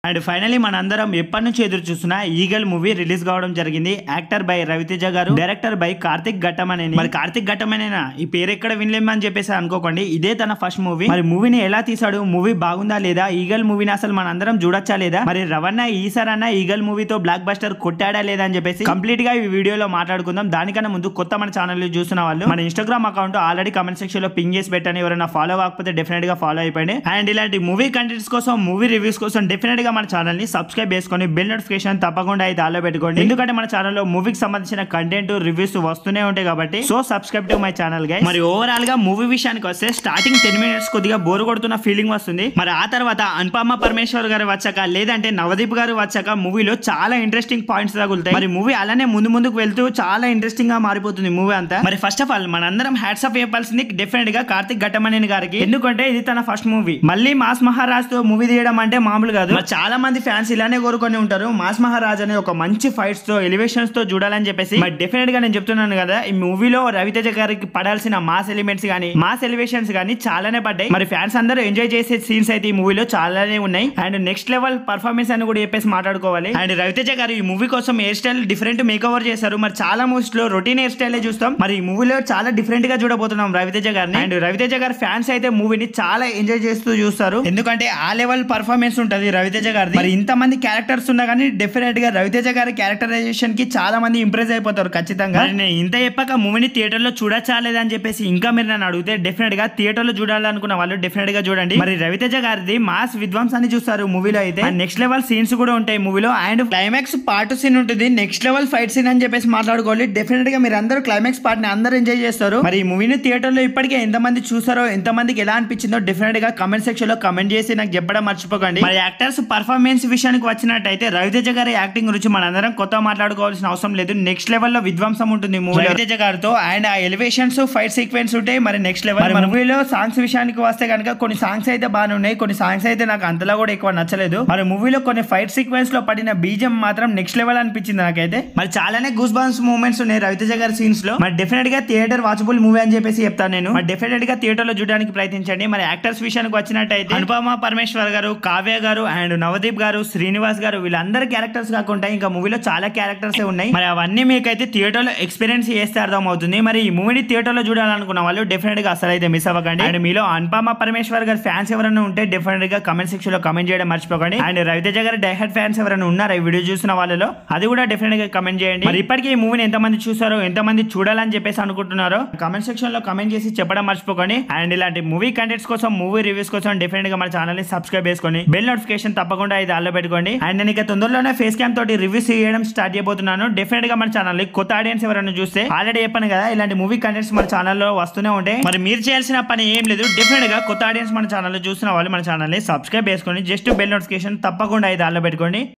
and finally మనందరం ఎప్పటి నుంచి ఎదురు చూస్తున్న ఈగల్ మూవీ రిలీజ్ కావడం జరిగింది యాక్టర్ బై రవితేజ గారు డైరెక్టర్ బై కార్తిక్ ఘట్టమనేని మరి కార్తిక్ ఘట్టమనేనా ఈ పేరు ఎక్కడ వినలేమని చెప్పేసి అనుకోకండి ఇదే తన ఫస్ట్ మూవీ మరి మూవీని ఎలా తీసాడు మూవీ బాగుందా లేదా ఈగల్ మూవీని అసలు మనందరం చూడొచ్చా లేదా మరి రవణ ఈసారన్న ఈగల్ మూవీతో బ్లాక్ బస్టర్ కొట్టాడా లేదా అని చెప్పేసి కంప్లీట్ గా ఈ వీడియోలో మాట్లాడుకుందాం దానికన్నా ముందు కొత్త మన ఛానల్ చూస్తున్న వాళ్ళు మన Instagram account already comment section లో పింగ్ చేసి పెట్టండి ఎవరైనా ఫాలో కాకపోతే డెఫినెట్ గా ఫాలో అయిపోయింది అండ్ ఇలాంటి మూవీ కంటెంట్స్ కోసం మూవీ రివ్యూస్ కోసం డెఫినెట్ గా మన ఛానల్ ని సబ్స్క్రైబ్ చేసుకొని బెల్ నోటిఫికేషన్ తప్పకుండా అయితే ఆలో పెట్టుకోండి ఎందుకంటే మన ఛానల్లో మూవీకి సంబంధించిన కంటెంట్ రివ్యూస్ వస్తూనే ఉంటాయి కాబట్టి so subscribe to my channel guys మరి ఓవరాల్ గా మూవీ విషయానికి వస్తే స్టార్టింగ్ టెన్ మినిట్స్ కొద్దిగా బోర్ కొడుతున్న ఫీలింగ్ వస్తుంది మరి ఆ తర్వాత అనుపమ పరమేశ్వర్ గారు వచ్చాక లేదంటే నవదీప్ గారు వచ్చాక మూవీలో చాలా ఇంట్రెస్టింగ్ పాయింట్స్ తగులుతాయి మరి మూవీ అలానే ముందు ముందుకు వెళ్తూ చాలా ఇంట్రెస్టింగ్ గా మారిపోతుంది మూవీ అంతా మరి ఫస్ట్ ఆఫ్ ఆల్ మనందరం హ్యాట్స్ ఆఫ్ చెప్పాల్సింది డెఫినెట్ గా కార్తిక్ ఘట్టమనేని గారికి ఎందుకంటే ఇది తన ఫస్ట్ మూవీ మళ్ళీ మాస్ మహారాజ్ తో మూవీ తీయడం అంటే మామూలు కాదు మరి చాలా మంది ఫ్యాన్స్ ఇలానే కోరుకొని ఉంటారు మాస్ మహారాజ్ అనే ఒక మంచి ఫైట్స్ తో ఎలివేషన్స్ తో చూడాలని చెప్పేసి మరి డెఫినెట్ గా నేను చెప్తున్నాను కదా ఈ మూవీలో రవితేజ గారికి పడాల్సిన మాస్ ఎలిమెంట్స్ గానీ మాస్ ఎలివేషన్స్ గానీ చాలానే పడ్డాయి మరి ఫ్యాన్స్ అందరూ ఎంజాయ్ చేసే సీన్స్ అయితే ఈ మూవీలో చాలానే ఉన్నాయి అండ్ నెక్స్ట్ లెవెల్ పర్ఫార్మెన్స్ అని కూడా చెప్పేసి మాట్లాడుకోవాలి అండ్ రవితేజ గారు ఈ మూవీ కోసం hair style different make over చేశారు మరి చాలా మూవీస్ లో రొటీన్ హెయిర్ స్టైల్ చూస్తాం మరి ఈ మూవీలో చాలా డిఫరెంట్ గా చూడబోతున్నాం రవితేజ గారిని అండ్ రవితేజ గారి ఫ్యాన్స్ అయితే మూవీని చాలా ఎంజాయ్ చేస్తూ చూస్తారు ఎందుకంటే ఆ లెవెల్ పర్ఫార్మెన్స్ ఉంటది రవితేజ గారిది మరి ఇంత మంది క్యారెక్టర్స్ ఉన్నా కానీ డెఫినెట్ గా రవితేజ గారి క్యారెక్టరైజేషన్ కి చాలా మంది ఇంప్రెస్ అయిపోతారు ఖచ్చితంగా మరి నేను ఇంత చెప్పాక మూవీని థియేటర్ లో చూడచ్చా లేదా అని చెప్పేసి ఇంకా మీరు నన్ను అడిగితే డెఫినెట్ గా థియేటర్ లో చూడాలనుకున్న వాళ్ళు డెఫినెట్ గా చూడండి మరి రవితేజ గారిది మాస్ విధ్వంసాన్ని చూస్తారు మూవీలో అయితే నెక్స్ట్ లెవెల్ సీన్స్ కూడా ఉంటాయి మూవీలో అండ్ క్లైమాక్స్ పార్ట్ సీన్ ఉంటుంది నెక్స్ట్ లెవెల్ ఫైట్ సీన్ అని చెప్పేసి మాట్లాడుకోవాలి డెఫినెట్ గా మీరు అందరూ క్లైమాక్స్ పార్ట్ ని అందరూ ఎంజాయ్ చేస్తారు మరి ఈ మూవీని థియేటర్ లో ఇప్పటికే ఎంత మంది చూసారో ఎంత మందికి ఎలా అనిపించిందో డెఫినెట్ గా కమెంట్ సెక్షన్ లో కమెంట్ చేసి నాకు చెప్పడం మర్చిపోకండి మరి యాక్టర్స్ పర్ఫార్మెన్స్ విషయానికి వచ్చినట్టయితే రవితేజ గారి యాక్టింగ్ గురించి మనందరం కొత్త మాట్లాడుకోవాల్సిన అవసరం లేదు నెక్స్ట్ లెవెల్ లో విధ్వంసం ఉంటుంది మూవీ రవితేజ గారితో అండ్ ఆ ఎలివేషన్స్ ఫైట్ సీక్వెన్స్ ఉంటాయి మరి నెక్స్ట్ లెవెల్ మూవీలో సాంగ్స్ విషయానికి వస్తే కనుక కొన్ని సాంగ్స్ అయితే బాగానే ఉన్నాయి కొన్ని సాంగ్స్ అయితే నాకు అంతలా కూడా ఎక్కువ నచ్చలేదు మరి మూవీలో కొన్ని ఫైట్ సీక్వెన్స్ లో పడిన బీజం మాత్రం నెక్స్ట్ లెవెల్ అనిపించింది నాకైతే మరి చాలానే గూస్ బాన్స్ మూమెంట్స్ ఉన్నాయి రవితేజ గారి సీన్స్ లో మరి డెఫినెట్ గా థియేటర్ వాచబుల్ మూవీ అని చెప్పేసి చెప్తాను నేను మరి డెఫినెట్ గా థియేటర్ లో చూడడానికి ప్రయత్నించండి మరి యాక్టర్స్ విషయానికి వచ్చినట్టయితే అనుపమ పరమేశ్వర్ గారు కావ్య గారు అండ్ నవదీప్ గారు శ్రీనివాస్ గారు వీళ్ళందరి క్యారెక్టర్స్ కాకుండా ఇంకా మూవీలో చాలా క్యారెక్టర్స్ ఉన్నాయి మరి అవన్నీ మీకైతే థియేటర్ లో ఎక్స్పీరియన్స్ చేస్తే అర్థం అవుతుంది మరి ఈ మూవీని థియేటర్ లో చూడాలనుకున్న వాళ్ళు డెఫినెట్ గా అసలు అయితే మిస్ అవ్వకండి అండ్ మీలో అనుపమ పరమేశ్వర్ గారి ఫ్యాన్స్ ఎవరైనా ఉంటే డెఫినెట్ గా కమెంట్ సెక్షన్ లో కమెంట్ చేయడం మర్చిపోకండి అండ్ రవితేజ గారి డైహెడ్ ఫ్యాన్స్ ఎవరైనా ఉన్నారా ఈ వీడియో చూసిన వాళ్ళలో అది కూడా డెఫినెట్ గా కమెంట్ చేయండి మరి ఇప్పటికీ ఈ మూవీని ఎంతమంది చూసారో ఎంతమంది చూడాలని చెప్పేసి అనుకుంటున్నారో కమెంట్ సెక్షన్ లో కమెంట్ చేసి చెప్పడం మర్చిపోకండి అండ్ ఇలాంటి మూవీ కంటెంట్స్ కోసం మూవీ రివ్యూస్ కోసం డెఫినెట్ గా మన ఛానల్ ని సబ్స్క్రైబ్ చేసుకొని బెల్ నోటిఫికేషన్ తప్పకుండా ఇది ఆల్లో పెట్టుకోండి అండ్ నేను ఇక తొందరలోనే ఫేస్ క్యామ్ తోటి రివ్యూస్ చేయడం స్టార్ట్ చేయబోతున్నాను డెఫినెట్ గా మన ఛానల్ కొత్త ఆడియన్స్ ఎవరైనా చూస్తే ఆల్రెడీ చెప్పాను కదా ఇలాంటి మూవీ కంటెంట్స్ మన ఛానల్లో వస్తూనే ఉంటాయి మరి మీరు చేయాల్సిన పని ఏం లేదు డెఫినెట్ గా కొత్త ఆడియన్స్ మన ఛానల్లో చూసిన వాళ్ళు మన ఛానల్ ని సబ్స్క్రైబ్ చేసుకొని జస్ట్ బెల్ నోటిఫికేషన్ తప్పకుండా ఇది ఆల్లో పెట్టుకోండి